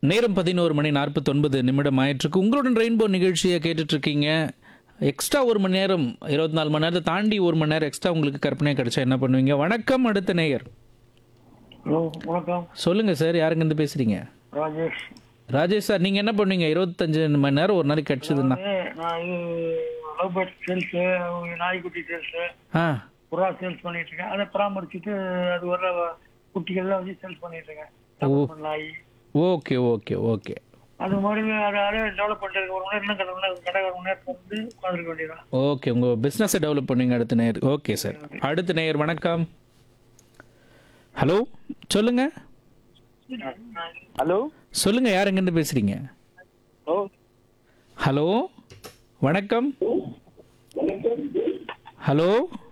நேரம் பதினோரு மணி நாற்பத்தொன்பது நிமிடம் ஆயிட்டிருக்கு உங்களுடன் ரெயின்போ நிகழ்ச்சியை கேட்டுட்டு இருக்கீங்க எக்ஸ்ட்ரா ஒரு மணி நேரம் இருபத்தி நாலு மணி நேரத்தை தாண்டி ஒரு மணி நேரம் எக்ஸ்ட்ரா உங்களுக்கு கற்பனை கிடைச்சா என்ன பண்ணுவீங்க வணக்கம் அடுத்த நேயர் ஹலோ வணக்கம் சொல்லுங்க சார் யாருங்க இருந்து பேசுறீங்க ராஜேஷ் ராஜேஷ் சார் நீங்க என்ன பண்ணுவீங்க இருபத்தஞ்சு மணி நேரம் ஒரு நாளைக்கு கிடைச்சதுன்னா அதாவது நான் இது லவ் பேர்ட் சேல்ஸு நாய்க்குட்டி சேல்ஸு ஆ புறா சேல்ஸ் பண்ணிட்டு இருக்கேன் அதை பராமரிச்சுட்டு அது வர்ற குட்டிகள்லாம் வச்சு சேல்ஸ் பண்ணிட்டு இருக்கேன் தமிழ் நாய் ஓகே ஓகே ஓகே அது மாதிரி அதை அதை டெவலப் பண்ணிட்டு ஒரு மணி நேரம் கடை கடை ஒரு மணி நேரத்தில் வந்து உட்காந்துருக்க வேண்டியதான் ஓகே உங்கள் பிஸ்னஸை டெவலப் பண்ணுங்க அடுத்த நேயர் ஓகே சார் அடுத்த நேயர் வணக்கம் ஹலோ சொல்லுங்க ஹலோ சொல்லுங்க யார் எங்கேருந்து பேசுறீங்க ஓ ஹலோ வணக்கம் ஹலோ